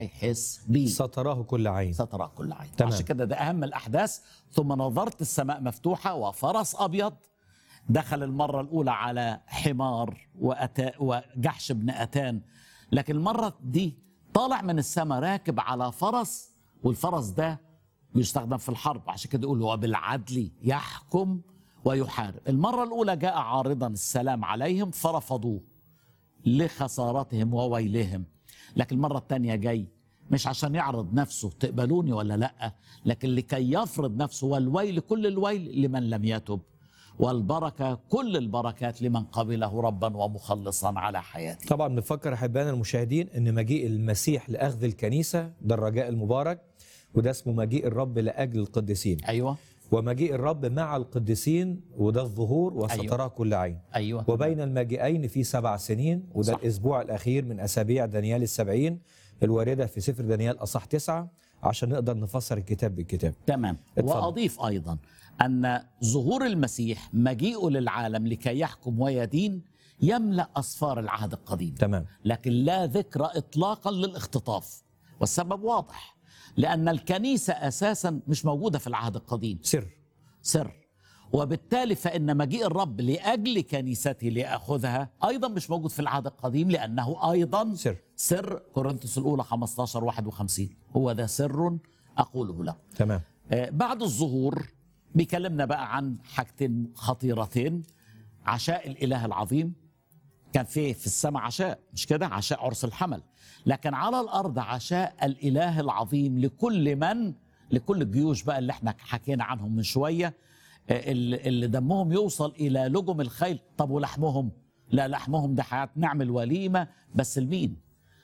يحس بيه ستراه كل عين سترى كل عين تمام. عشان كده ده اهم الاحداث ثم نظرت السماء مفتوحه وفرس ابيض دخل المره الاولى على حمار وأتا وجحش بن اتان لكن المره دي طالع من السماء راكب على فرس والفرس ده بيستخدم في الحرب عشان كده يقول وبالعدل يحكم ويحارب المره الاولى جاء عارضا السلام عليهم فرفضوه لخسارتهم وويلهم لكن المرة الثانية جاي مش عشان يعرض نفسه تقبلوني ولا لا لكن لكي يفرض نفسه والويل كل الويل لمن لم يتب والبركة كل البركات لمن قبله ربا ومخلصا على حياته طبعا بنفكر احبائنا المشاهدين ان مجيء المسيح لاخذ الكنيسه ده الرجاء المبارك وده اسمه مجيء الرب لاجل القديسين أيوة ومجيء الرب مع القديسين وده الظهور وستراه كل عين أيوة وبين المجيئين في سبع سنين وده صح. الاسبوع الاخير من اسابيع دانيال السبعين الوارده في سفر دانيال اصح تسعه عشان نقدر نفسر الكتاب بالكتاب تمام اتفضل. وأضيف أيضا أن ظهور المسيح مجيئه للعالم لكي يحكم ويدين يملأ أسفار العهد القديم تمام لكن لا ذكر اطلاقا للاختطاف والسبب واضح لان الكنيسه اساسا مش موجوده في العهد القديم سر سر وبالتالي فان مجيء الرب لاجل كنيسته لياخذها ايضا مش موجود في العهد القديم لانه ايضا سر سر كورنثوس الاولى 15 51 هو ده سر اقوله له تمام آه، بعد الظهور بيكلمنا بقى عن حاجتين خطيرتين عشاء الاله العظيم كان في في السماء عشاء مش كده عشاء عرس الحمل لكن على الارض عشاء الاله العظيم لكل من لكل الجيوش بقى اللي احنا حكينا عنهم من شويه آه، اللي اللي دمهم يوصل الى لجم الخيل طب ولحمهم لا لحمهم ده حياة نعمل وليمه بس لمين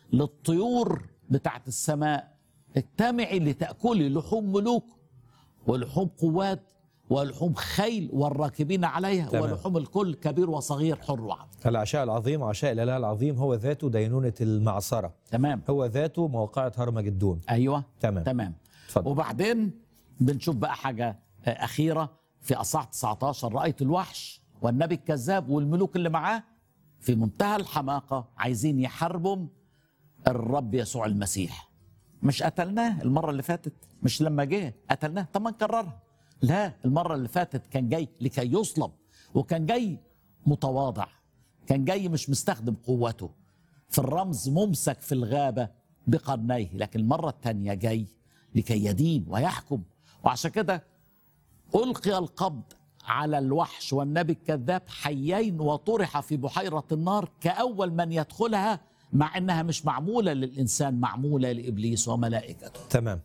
للطيور بتاعت السماء اجتمعي لتاكلي لحوم ملوك ولحوم قوات ولحوم خيل والراكبين عليها تمام. ولحوم الكل كبير وصغير حر وعبد العشاء العظيم عشاء الاله العظيم هو ذاته دينونه المعصره تمام هو ذاته موقعة هرمجدون ايوه تمام تمام اتفضل وبعدين بنشوف بقى حاجه آه، اخيره في اصحاح 19 رايت الوحش والنبي الكذاب والملوك اللي معاه في منتهى الحماقه عايزين يحاربوا الرب يسوع المسيح مش قتلناه المره اللي فاتت مش لما جه قتلناه طب ما نكررها لا المره اللي فاتت كان جاي لكي يصلب وكان جاي متواضع كان جاي مش مستخدم قوته في الرمز ممسك في الغابه بقرنيه لكن المره الثانيه جاي لكي يدين ويحكم وعشان كده ألقي القبض على الوحش والنبي الكذاب حيين وطرح في بحيرة النار كأول من يدخلها مع أنها مش معمولة للإنسان معمولة لإبليس وملائكته تمام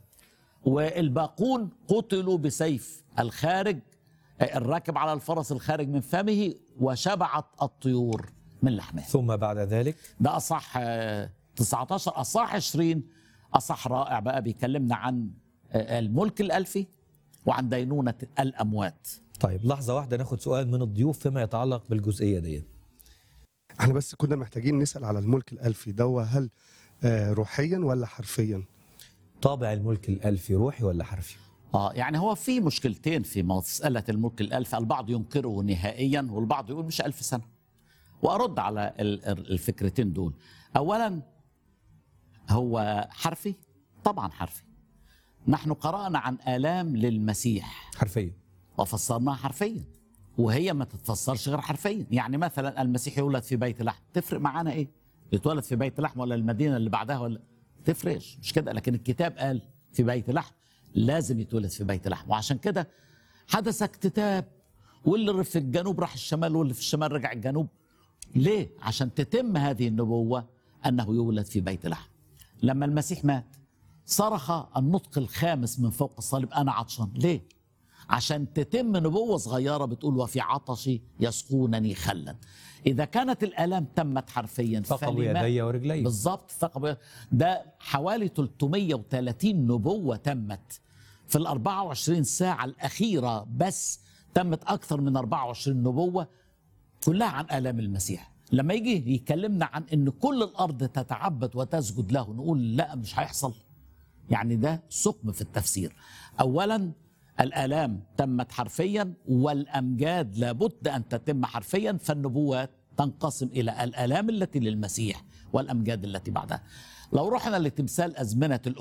والباقون قتلوا بسيف الخارج الراكب على الفرس الخارج من فمه وشبعت الطيور من لحمه ثم بعد ذلك ده أصح آه، 19 أصح 20 أصح رائع بقى بيكلمنا عن آه، الملك الألفي وعن دينونة الأموات طيب لحظة واحدة ناخد سؤال من الضيوف فيما يتعلق بالجزئية دي احنا بس كنا محتاجين نسأل على الملك الألفي ده هل آه، روحيا ولا حرفيا طابع الملك الألفي روحي ولا حرفي اه يعني هو في مشكلتين في مسألة الملك الألف البعض ينكره نهائيا والبعض يقول مش ألف سنة وأرد على ال- ال- الفكرتين دول أولا هو حرفي طبعا حرفي نحن قرأنا عن آلام للمسيح حرفيا وفسرناها حرفيا وهي ما تتفسرش غير حرفيا يعني مثلا المسيح يولد في بيت لحم تفرق معانا ايه يتولد في بيت لحم ولا المدينه اللي بعدها ولا تفرقش مش كده لكن الكتاب قال في بيت لحم لازم يتولد في بيت لحم وعشان كده حدث اكتتاب واللي في الجنوب راح الشمال واللي في الشمال رجع الجنوب ليه عشان تتم هذه النبوه انه يولد في بيت لحم لما المسيح مات صرخ النطق الخامس من فوق الصليب انا عطشان ليه عشان تتم نبوة صغيرة بتقول وفي عطشي يسقونني خلا إذا كانت الآلام تمت حرفيا ثقبوا فلما- يدي ورجلي بالظبط ثقب ده حوالي 330 نبوة تمت في ال 24 ساعة الأخيرة بس تمت أكثر من 24 نبوة كلها عن آلام المسيح لما يجي يكلمنا عن ان كل الارض تتعبد وتسجد له نقول لا مش هيحصل يعني ده ثقب في التفسير اولا الالام تمت حرفيا والامجاد لابد ان تتم حرفيا فالنبوات تنقسم الى الالام التي للمسيح والامجاد التي بعدها لو رحنا لتمثال أزمنة